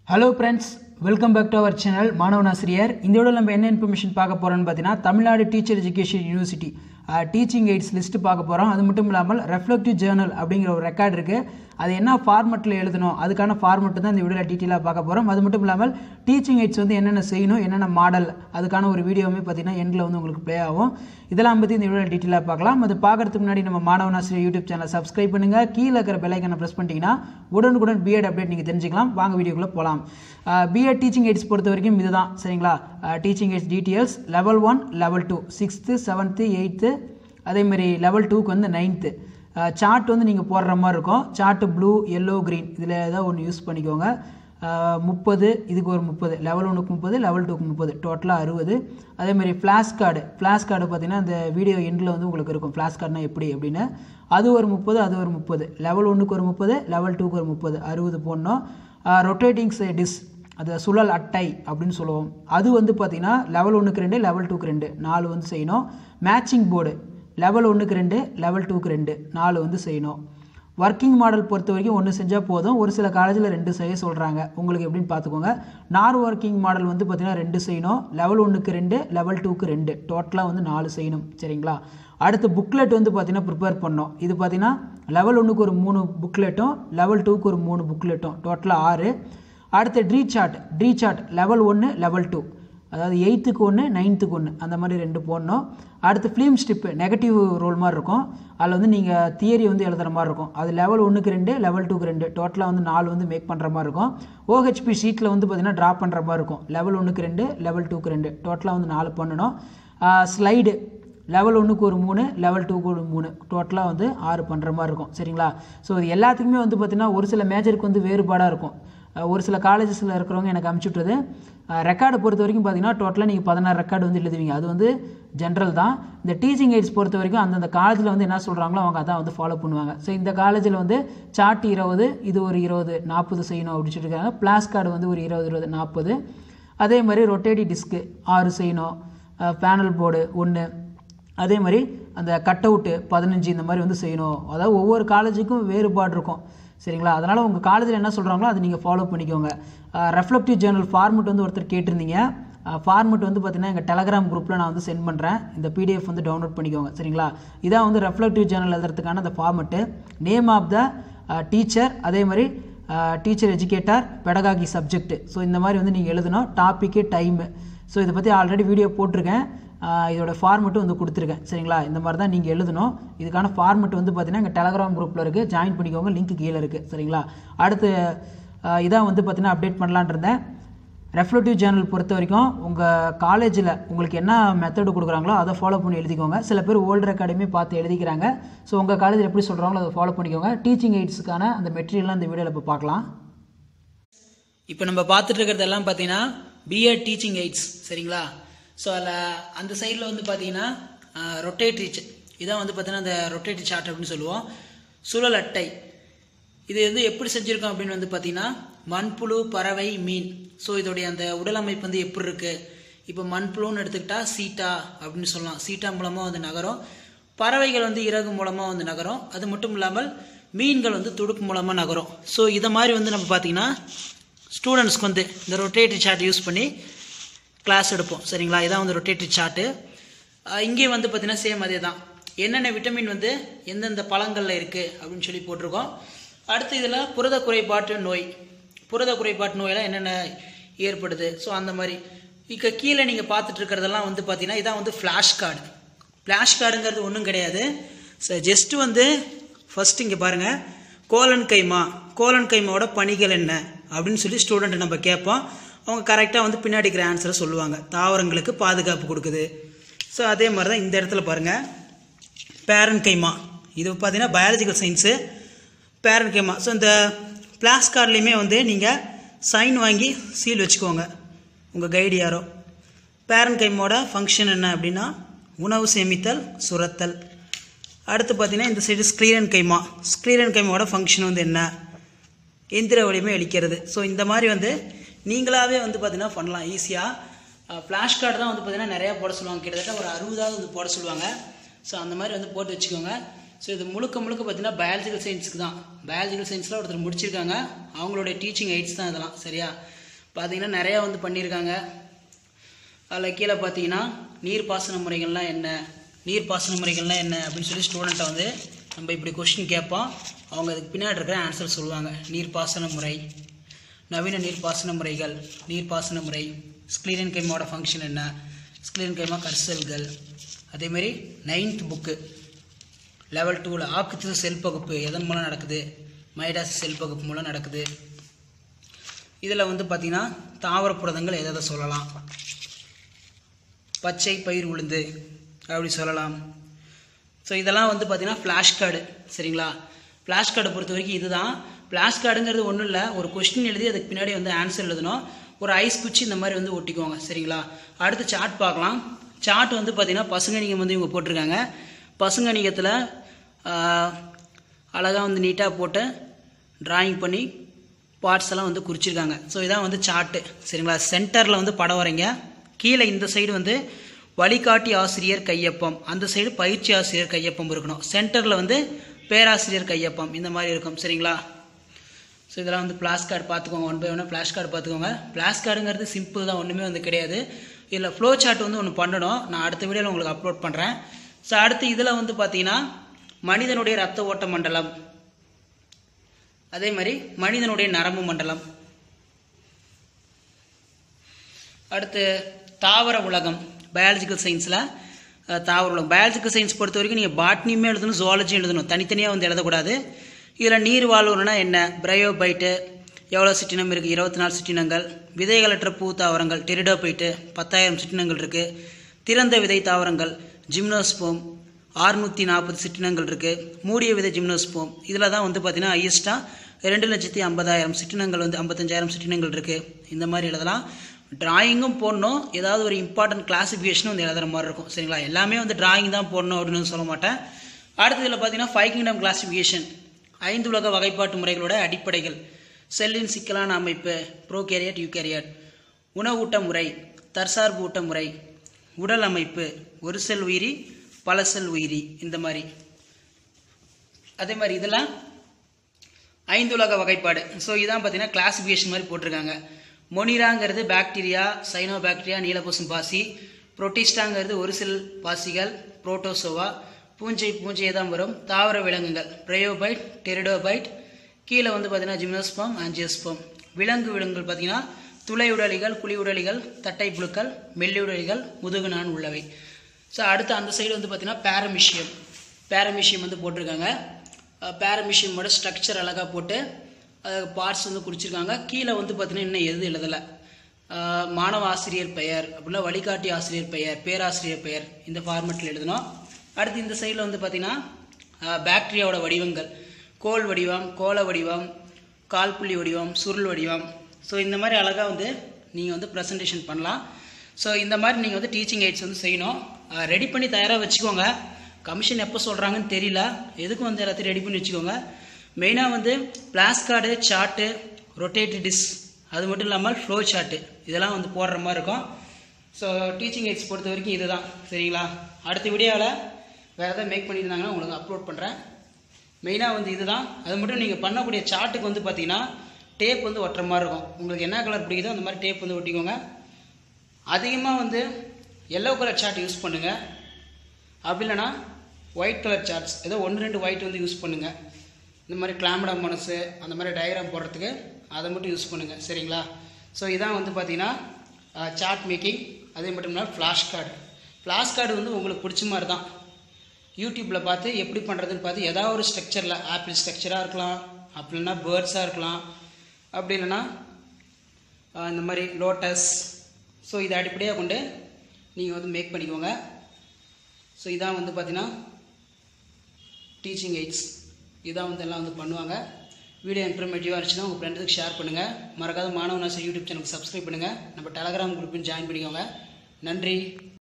hello friends welcome back to our channel மாணவன் ஆசிரியர் இந்த வீடியோ நம்ம என்ன இன்ஃபர்மேஷன் பார்க்க போகிறோம்னு பார்த்தீங்கன்னா Tamil Nadu teacher education university teaching aids list பார்க்க போகிறோம் அது மட்டும் இல்லாமல் ரெஃப்ளெக்டிவ் ஜேர்னல் அப்படிங்கிற ஒரு ரெக்கார்டு இருக்குது அது என்ன ஃபார்மெட்டில் எழுதணும் அதுக்கான ஃபார்மெட்டு தான் இந்த வீடியோவில் டீட்டெயிலாக பார்க்க போகிறோம் அது மட்டும் இல்லாமல் டீச்சிங் எய்ட்ஸ் வந்து என்னென்ன செய்யணும் என்னென்ன மாடல் அதுக்கான ஒரு வீடியோவுமே பார்த்தீங்கன்னா எண்டில் வந்து உங்களுக்கு ப்ளே ஆகும் இதெல்லாம் பற்றி இந்த வீடியோவில் டீட்டெயிலாக பார்க்கலாம் அது பார்க்கறதுக்கு முன்னாடி நம்ம மாணவன் ஆசிரியர் யூடியூப் சேனல் சப்ஸ்கிரைப் பண்ணுங்கள் கீழே இருக்கிற பெல்லைக்கனை ப்ரெஸ் பண்ணிட்டீங்கன்னா உடனுக்குடன் பிஎட் அப்டேட் நீங்கள் தெரிஞ்சுக்கலாம் வாங்க வீடியோக்குள்ளே போகலாம் பிஎட் டீச்சிங் எய்ட்ஸ் பொறுத்த வரைக்கும் இதுதான் சரிங்களா teaching aids details level one level two sixth seventh eighth அதேமாதிரி லெவல் டூக்கு வந்து நைன்த்து சார்ட் வந்து நீங்கள் போடுற மாதிரி இருக்கும் சார்ட்டு ப்ளூ எல்லோ க்ரீன் இதில் ஏதாவது ஒன்று யூஸ் பண்ணிக்கோங்க முப்பது இதுக்கு ஒரு முப்பது லெவல் ஒன்றுக்கு முப்பது லெவல் டூக்கு முப்பது டோட்டலாக அறுபது அதேமாதிரி ஃப்ளாஷ் கார்டு ஃப்ளாஷ் கார்டு பார்த்தீங்கன்னா இந்த வீடியோ எண்டில் வந்து உங்களுக்கு இருக்கும் ஃப்ளாஷ் கார்டுனா எப்படி அப்படின்னு அது ஒரு முப்பது அது ஒரு முப்பது லெவல் ஒன்றுக்கு ஒரு முப்பது லெவல் டூக்கு ஒரு முப்பது அறுபது போடணும் ரொட்டேட்டிங் டிஸ் அது சுழல் அட்டை அப்படின்னு சொல்லுவோம் அது வந்து பார்த்திங்கன்னா லெவல் ஒன்றுக்கு ரெண்டு லெவல் டூக்கு ரெண்டு நாலு வந்து செய்யணும் மேட்சிங் போர்டு லெவல் ஒன்றுக்கு ரெண்டு லெவல் டூக்கு ரெண்டு நாலு வந்து செய்யணும் ஒர்க்கிங் மாடல் பொறுத்த வரைக்கும் ஒன்று செஞ்சால் போதும் ஒரு சில காலேஜில் ரெண்டு செய்ய சொல்கிறாங்க உங்களுக்கு எப்படின்னு பார்த்துக்கோங்க நான் ஒர்க்கிங் மாடல் வந்து பார்த்திங்கன்னா ரெண்டு செய்யணும் லெவல் ஒன்றுக்கு ரெண்டு லெவல் டூக்கு ரெண்டு டோட்டலாக வந்து நாலு செய்யணும் சரிங்களா அடுத்து புக்லெட் வந்து பார்த்திங்கன்னா ப்ரிப்பேர் பண்ணோம் இது பார்த்திங்கன்னா லெவல் ஒன்றுக்கு ஒரு மூணு புக்லெட்டும் லெவல் டூக்கு ஒரு மூணு புக்லெட்டும் டோட்டலாக ஆறு அடுத்து tree chart tree chart level ஒன்று லெவல் டூ அதாவது எயித்துக்கு ஒன்று நைன்த்துக்கு ஒன்று அந்த மாதிரி ரெண்டு போடணும் அடுத்து ஃபிலிம் ஸ்டிப்பு நெகட்டிவ் ரோல் மாதிரி இருக்கும் அதில் வந்து நீங்கள் தியரி வந்து எழுதுகிற மாதிரி இருக்கும் அது லெவல் ஒன்றுக்கு ரெண்டு லெவல் டூக்கு ரெண்டு டோட்டலாக வந்து நாலு வந்து மேக் பண்ணுற மாதிரி இருக்கும் ஓஹெச்பி ஷீட்டில் வந்து பார்த்திங்கன்னா ட்ரா பண்ணுற மாதிரி இருக்கும் லெவல் ஒன்றுக்கு ரெண்டு லெவல் டூக்கு ரெண்டு டோட்டலாக வந்து நாலு பண்ணணும் ஸ்லைடு லெவல் ஒன்றுக்கு ஒரு மூணு லெவல் டூக்கு ஒரு மூணு டோட்டலாக வந்து ஆறு பண்ணுற மாதிரி இருக்கும் சரிங்களா ஸோ இது எல்லாத்துக்குமே வந்து பார்த்திங்கன்னா ஒரு சில மேஜருக்கு வந்து வேறுபாடாக இருக்கும் ஒரு சில காலேஜஸில் இருக்கிறவங்க எனக்கு அமுச்சு விட்டது ரெக்கார்டை பொறுத்த வரைக்கும் பார்த்தீங்கன்னா டோட்டலாக நீங்கள் பதினாறு ரெக்கார்டு வந்து எழுதுவீங்க அது வந்து ஜென்ரல் தான் இந்த டீச்சிங் எய்ட்ஸ் பொறுத்த வரைக்கும் அந்தந்த காலேஜில் வந்து என்ன சொல்கிறாங்களோ அவங்க அதான் வந்து ஃபாலோ பண்ணுவாங்க ஸோ இந்த காலேஜில் வந்து சார்ட் இருபது இது ஒரு இருபது நாற்பது செய்யணும் அப்படின்னு சொல்லியிருக்காங்க பிளாஸ் கார்டு வந்து ஒரு இருபது இருபது நாற்பது அதே மாதிரி ரொட்டேடி டிஸ்க்கு ஆறு செய்யணும் பேனல் போர்டு ஒன்று அதே மாதிரி அந்த கட் அவுட்டு பதினஞ்சு இந்த மாதிரி வந்து செய்யணும் அதாவது ஒவ்வொரு காலேஜுக்கும் வேறுபாடு இருக்கும் சரிங்களா அதனால் உங்கள் காலேஜில் என்ன சொல்கிறாங்களோ அதை நீங்கள் ஃபாலோ பண்ணிக்கோங்க ரெஃப்ளெக்டிவ் ஜேர்னல் ஃபார்மெட் வந்து ஒருத்தர் கேட்டிருந்தீங்க ஃபார்மெட் வந்து பார்த்தீங்கன்னா எங்கள் டெலகிராம் குரூப்பில் நான் வந்து சென்ட் பண்ணுறேன் இந்த பிடிஎஃப் வந்து டவுன்லோட் பண்ணிக்கோங்க சரிங்களா இதான் வந்து ரெஃப்ளெக்டிவ் ஜேர்னல் எழுதுறதுக்கான அந்த format name of the teacher அதே மாதிரி teacher educator pedagogy subject so இந்த மாதிரி வந்து நீங்கள் எழுதணும் டாப்பிக்கு டைமு ஸோ இதை பற்றி ஆல்ரெடி வீடியோ போட்டிருக்கேன் இதோட ஃபார்மெட்டும் வந்து கொடுத்துருக்கேன் சரிங்களா இந்த மாதிரி தான் நீங்கள் எழுதணும் இதுக்கான ஃபார்மெட் வந்து பார்த்தீங்கன்னா எங்கள் டெலகிராம் குரூப்பில் இருக்குது ஜாயின் பண்ணிக்கோங்க லிங்க் கீழே இருக்குது சரிங்களா அடுத்து இதான் வந்து பார்த்தீங்கன்னா அப்டேட் பண்ணலான் இருந்தேன் ரெஃப்ளெக்டிவ் ஜேர்னல் பொறுத்த வரைக்கும் உங்கள் காலேஜில் உங்களுக்கு என்ன மெத்தடு கொடுக்குறாங்களோ அதை ஃபாலோ பண்ணி எழுதிக்கோங்க சில பேர் ஓல்டு ரெக்கார்டுமே பார்த்து எழுதிக்கிறாங்க ஸோ உங்கள் காலேஜில் எப்படி சொல்கிறாங்களோ அதை ஃபாலோ பண்ணிக்கோங்க டீச்சிங் எய்ட்ஸுக்கான அந்த மெட்டீரியல்லாம் இந்த வீடியோவில் இப்போ பார்க்கலாம் இப்போ நம்ம பார்த்துட்டு இருக்கிறதெல்லாம் பார்த்தீங்கன்னா பிஎட் டீச்சிங் எய்ட்ஸ் சரிங்களா ஸோ அதில் அந்த சைடில் வந்து பார்த்தீங்கன்னா ரொட்டேட்ரி இதான் வந்து பார்த்தீங்கன்னா அந்த ரொட்டேட்ரி சார்ட் அப்படின்னு சொல்லுவோம் சுழல் அட்டை இது வந்து எப்படி செஞ்சுருக்கோம் அப்படின்னு வந்து பார்த்தீங்கன்னா மண்புழு பறவை மீன் ஸோ இதோடைய அந்த உடல் அமைப்பு வந்து எப்படி இருக்குது இப்போ மண்புழுன்னு எடுத்துக்கிட்டா சீட்டா அப்படின்னு சொல்லலாம் சீட்டா மூலமாக வந்து நகரும் பறவைகள் வந்து இறகு மூலமாக வந்து நகரும் அது மட்டும் இல்லாமல் மீன்கள் வந்து துடுப்பு மூலமாக நகரும் ஸோ இதை மாதிரி வந்து நம்ம பார்த்தீங்கன்னா ஸ்டூடெண்ட்ஸ்க்கு வந்து இந்த ரொட்டேட்ரி சார்ட் யூஸ் பண்ணி கிளாஸ் எடுப்போம் சரிங்களா இதான் வந்து ரொட்டேட்ரி சார்ட்டு இங்கே வந்து பார்த்தீங்கன்னா சேம் அதே தான் என்னென்ன விட்டமின் வந்து எந்தெந்த பழங்களில் இருக்குது அப்படின்னு சொல்லி போட்டிருக்கோம் அடுத்து இதில் புரத குறைபாட்டு நோய் புரத குறைபாட்டு நோயெல்லாம் என்னென்ன ஏற்படுது ஸோ அந்த மாதிரி இங்கே கீழே நீங்கள் பார்த்துட்டு இருக்கிறதெல்லாம் வந்து பார்த்தீங்கன்னா இதான் வந்து ஃப்ளாஷ் கார்டு ஃப்ளாஷ் கார்டுங்கிறது ஒன்றும் கிடையாது ஸோ ஜஸ்ட்டு வந்து ஃபஸ்ட்டு இங்கே பாருங்கள் கோலன் கைமா கோலன் கைமாவோட பணிகள் என்ன அப்படின்னு சொல்லி ஸ்டூடெண்ட்டை நம்ம கேட்போம் அவங்க கரெக்டாக வந்து பின்னாடி இருக்கிற ஆன்சரை சொல்லுவாங்க தாவரங்களுக்கு பாதுகாப்பு கொடுக்குது ஸோ அதே மாதிரி தான் இந்த இடத்துல பாருங்கள் பேரன் கைமா இது பார்த்தீங்கன்னா பயாலஜிக்கல் சயின்ஸு பேரன் கைமா ஸோ இந்த பிளாஸ் கார்ட்லேயுமே வந்து நீங்கள் சைன் வாங்கி சீல் வச்சுக்கோங்க உங்கள் கைடு யாரோ பேரன் கைமோட ஃபங்க்ஷன் என்ன அப்படின்னா உணவு சேமித்தல் சுரத்தல் அடுத்து பார்த்தீங்கன்னா இந்த சைடு ஸ்க்ரீரன் கைமா ஸ்க்ரீரன் கைமாவோட ஃபங்க்ஷன் வந்து என்ன எந்திர வலிமை அளிக்கிறது ஸோ இந்த மாதிரி வந்து நீங்களாகவே வந்து பார்த்தீங்கன்னா பண்ணலாம் ஈஸியாக ஃப்ளாஷ் கார்டு தான் வந்து பார்த்தீங்கன்னா நிறையா போட சொல்லுவாங்க கிட்டத்தட்ட ஒரு அறுபதாவது வந்து போட சொல்லுவாங்க ஸோ அந்த மாதிரி வந்து போட்டு வச்சுக்கோங்க ஸோ இது முழுக்க முழுக்க பார்த்தீங்கன்னா பயாலஜிக்கல் சயின்ஸுக்கு தான் பயாலஜிக்கல் சயின்ஸில் ஒருத்தர் முடிச்சிருக்காங்க அவங்களுடைய டீச்சிங் எய்ட்ஸ் தான் இதெல்லாம் சரியா பார்த்தீங்கன்னா நிறையா வந்து பண்ணியிருக்காங்க அதில் கீழே பார்த்தீங்கன்னா நீர்ப்பாசன முறைகள்லாம் என்ன நீர்ப்பாசன முறைகள்லாம் என்ன அப்படின்னு சொல்லி ஸ்டூடெண்ட்டை வந்து நம்ம இப்படி கொஸ்டின் கேட்போம் அவங்க அதுக்கு பின்னாடி இருக்கிற ஆன்சர் சொல்லுவாங்க நீர்ப்பாசன முறை நவீன நீர்ப்பாசன முறைகள் நீர்ப்பாசன முறை ஸ்க்ளீரன் கைமாவோட ஃபங்க்ஷன் என்ன ஸ்க்ளீரன் கைமா கர்சல்கள் அதேமாரி நைன்த் புக்கு லெவல் டூவில் ஆக்குத்து செல் பகுப்பு எதன் மூலம் நடக்குது மைடாஸ் செல் பகுப்பு மூலம் நடக்குது இதில் வந்து பார்த்திங்கன்னா தாவர புரதங்கள் எதை எதை சொல்லலாம் பச்சை பயிர் உளுந்து அப்படி சொல்லலாம் ஸோ இதெல்லாம் வந்து பார்த்திங்கன்னா ஃப்ளாஷ் கார்டு சரிங்களா ஃப்ளாஷ் கார்டை பொறுத்த வரைக்கும் இதுதான் ஃப்ளாஷ் கார்டுங்கிறது ஒன்றும் இல்லை ஒரு கொஸ்டின் எழுதி அதுக்கு பின்னாடி வந்து ஆன்சர் எழுதணும் ஒரு ஐஸ் குச்சி இந்த மாதிரி வந்து ஒட்டிக்குவாங்க சரிங்களா அடுத்து சார்ட் பார்க்கலாம் சார்ட் வந்து பார்த்திங்கன்னா பசுங்கணிகம் வந்து இவங்க போட்டிருக்காங்க பசுங்கணிகத்தில் அழகாக வந்து நீட்டாக போட்டு டிராயிங் பண்ணி பார்ட்ஸ் எல்லாம் வந்து குறிச்சிருக்காங்க ஸோ இதான் வந்து சார்ட்டு சரிங்களா சென்டரில் வந்து படம் வரைங்க கீழே இந்த சைடு வந்து வழிகாட்டி ஆசிரியர் கையொப்பம் அந்த சைடு பயிற்சி ஆசிரியர் கையொப்பம் இருக்கணும் சென்டரில் வந்து பேராசிரியர் கையொப்பம் இந்த மாதிரி இருக்கும் சரிங்களா ஸோ இதெல்லாம் வந்து ஃப்ளாஷ் கார்டு பார்த்துக்கோங்க ஒன் பை ஒன்று ஃப்ளாஷ் கார்டு பார்த்துக்கோங்க ஃப்ளாஷ் கார்டுங்கிறது சிம்பிள் தான் ஒன்றுமே வந்து கிடையாது இதில் ஃப்ளோ சார்ட் வந்து ஒன்று பண்ணணும் நான் அடுத்த வீடியோவில் உங்களுக்கு அப்லோட் பண்ணுறேன் ஸோ அடுத்து இதில் வந்து பார்த்தீங்கன்னா மனிதனுடைய ரத்த ஓட்ட மண்டலம் அதே மாதிரி மனிதனுடைய நரம்பு மண்டலம் அடுத்து தாவர உலகம் பயாலஜிக்கல் சயின்ஸில் தாவர உலகம் பயாலஜிக்கல் சயின்ஸ் பொறுத்த வரைக்கும் நீங்கள் பாட்னியுமே எழுதணும் ஜுவாலஜியும் எழுதணும் தனித்தனியாக வந்து எழுதக்கூடாது இதில் நீர் வாழ்வுனா என்ன பிரயோபைட்டு எவ்வளோ சிற்றினம் இருக்குது இருபத்தி நாலு சிற்றினங்கள் விதைகளற்ற பூ தாவரங்கள் டெரிடோபைட்டு பத்தாயிரம் சிற்றினங்கள் இருக்குது திறந்த விதை தாவரங்கள் ஜிம்னோஸ்போம் ஆறுநூற்றி நாற்பது சிற்றினங்கள் இருக்குது மூடிய விதை ஜிம்னோஸ்போம் இதில் தான் வந்து பார்த்திங்கன்னா ஹையஸ்ட்டாக ரெண்டு லட்சத்தி ஐம்பதாயிரம் சிற்றினங்கள் வந்து ஐம்பத்தஞ்சாயிரம் சிற்றினங்கள் இருக்குது இந்த மாதிரி எழுதலாம் டிராயிங்கும் போடணும் ஏதாவது ஒரு இம்பார்ட்டன்ட் கிளாசிஃபிகேஷனும் வந்து எழுதுகிற மாதிரி இருக்கும் சரிங்களா எல்லாமே வந்து டிராயிங் தான் போடணும் அப்படின்னு சொல்ல மாட்டேன் அடுத்ததில் பார்த்தீங்கன்னா ஃபைவ் கிங்டம் கிளாசிஃபிகேஷன் ஐந்து உலக வகைப்பாட்டு முறைகளோட அடிப்படைகள் செல்லின் சிக்கலான அமைப்பு ப்ரோகேரியட் யூகேரியட் உணவூட்ட முறை தற்சார்பு ஊட்ட முறை உடல் அமைப்பு ஒரு செல் உயிரி பல செல் உயிரி இந்த மாதிரி அதே மாதிரி இதெல்லாம் ஐந்து உலக வகைப்பாடு ஸோ இதான் பார்த்தீங்கன்னா கிளாசிஃபிகேஷன் மாதிரி போட்டிருக்காங்க மொனிராங்கிறது பாக்டீரியா சைனோ பாக்டீரியா நீலபூசம் பாசி புரோட்டிஸ்டாங்கிறது ஒரு செல் பாசிகள் புரோட்டோசோவா பூஞ்சை பூஞ்சையே தான் வரும் தாவர விலங்குகள் பிரயோபைட் டெரிடோபைட் கீழே வந்து பார்த்தீங்கன்னா ஜிம்னோஸ்பம் ஆஞ்சியோஸ்பம் விலங்கு விலங்குகள் பார்த்தீங்கன்னா துளை உடலிகள் குழி உடலிகள் தட்டை புழுக்கள் மெல்லி உடலிகள் முதுகுநான் உள்ளவை ஸோ அடுத்து அந்த சைடு வந்து பார்த்தீங்கன்னா பேரமிஷியம் பேரமிஷியம் வந்து போட்டிருக்காங்க பேரமிஷியமோட ஸ்ட்ரக்சர் அழகாக போட்டு பார்ட்ஸ் வந்து குறிச்சிருக்காங்க கீழே வந்து பார்த்தீங்கன்னா இன்னும் எது எழுதலை மாணவ ஆசிரியர் பெயர் அப்படின்னா வழிகாட்டி ஆசிரியர் பெயர் பேராசிரியர் பெயர் இந்த ஃபார்மெட்டில் எழுதணும் அடுத்து இந்த சைடில் வந்து பார்த்தீங்கன்னா பாக்டீரியாவோட வடிவங்கள் கோல் வடிவம் கோல வடிவம் கால்புள்ளி வடிவம் சுருள் வடிவம் ஸோ இந்த மாதிரி அழகாக வந்து நீங்கள் வந்து ப்ரெசன்டேஷன் பண்ணலாம் ஸோ இந்த மாதிரி நீங்கள் வந்து டீச்சிங் எய்ட்ஸ் வந்து செய்யணும் ரெடி பண்ணி தயாராக வச்சுக்கோங்க கமிஷன் எப்போ சொல்கிறாங்கன்னு தெரியல எதுக்கு வந்து எல்லாத்தையும் ரெடி பண்ணி வச்சுக்கோங்க மெயினாக வந்து flash card chart rotated disc அது மட்டும் இல்லாமல் ஃப்ளோ சார்ட்டு இதெல்லாம் வந்து போடுற மாதிரி இருக்கும் ஸோ டீச்சிங் எய்ட்ஸ் பொறுத்த வரைக்கும் இதுதான் சரிங்களா அடுத்த வீடியோவில் வேறு எதாவது மேக் பண்ணியிருந்தாங்கன்னா உங்களுக்கு அப்லோட் பண்ணுறேன் மெயினாக வந்து இதுதான் அது மட்டும் நீங்கள் பண்ணக்கூடிய சார்ட்டுக்கு வந்து பார்த்தீங்கன்னா டேப் வந்து ஒட்டுற மாதிரி இருக்கும் உங்களுக்கு என்ன கலர் பிடிக்குதோ அந்த மாதிரி டேப் வந்து ஒட்டிக்கோங்க அதிகமாக வந்து எல்லோ கலர் சார்ட் யூஸ் பண்ணுங்கள் அப்படி இல்லைன்னா ஒயிட் கலர் சார்ட்ஸ் ஏதோ ஒன்று ரெண்டு ஒயிட் வந்து யூஸ் பண்ணுங்கள் இந்த மாதிரி கிளாமடா மனசு அந்த மாதிரி டயக்ராம் போடுறதுக்கு அதை மட்டும் யூஸ் பண்ணுங்கள் சரிங்களா ஸோ இதான் வந்து பார்த்தீங்கன்னா சார்ட் மேக்கிங் அதே மட்டும் இல்லாமல் ஃப்ளாஷ் கார்டு ஃப்ளாஷ் கார்டு வந்து உங்களுக்கு பிடிச்ச மாதிரி தான் யூடியூப்பில் பார்த்து எப்படி பண்ணுறதுன்னு பார்த்து ஏதாவது ஒரு ஸ்ட்ரக்சரில் ஆப்பிள் ஸ்ட்ரக்சராக இருக்கலாம் அப்படி இல்லைன்னா பேர்ட்ஸாக இருக்கலாம் அப்படி இல்லைன்னா ஆஹ், இந்த மாதிரி லோட்டஸ் ஸோ இதை அடிப்படையாக கொண்டு நீங்கள் வந்து மேக் பண்ணிக்கோங்க ஸோ இதான் வந்து பார்த்தீங்கன்னா டீச்சிங் எய்ட்ஸ் இதான் வந்து எல்லாம் வந்து பண்ணுவாங்க வீடியோ இன்ஃபர்மேட்டிவாக இருந்துச்சுன்னா உங்கள் ஃப்ரெண்டுக்கு ஷேர் பண்ணுங்கள் மறக்காத மாணவனாசர் யூடியூப் சேனலுக்கு சப்ஸ்கிரைப் பண்ணுங்கள் நம்ம டெலகிராம் குரூப்பில் ஜாயின் பண்ணிக்கோங்க நன்றி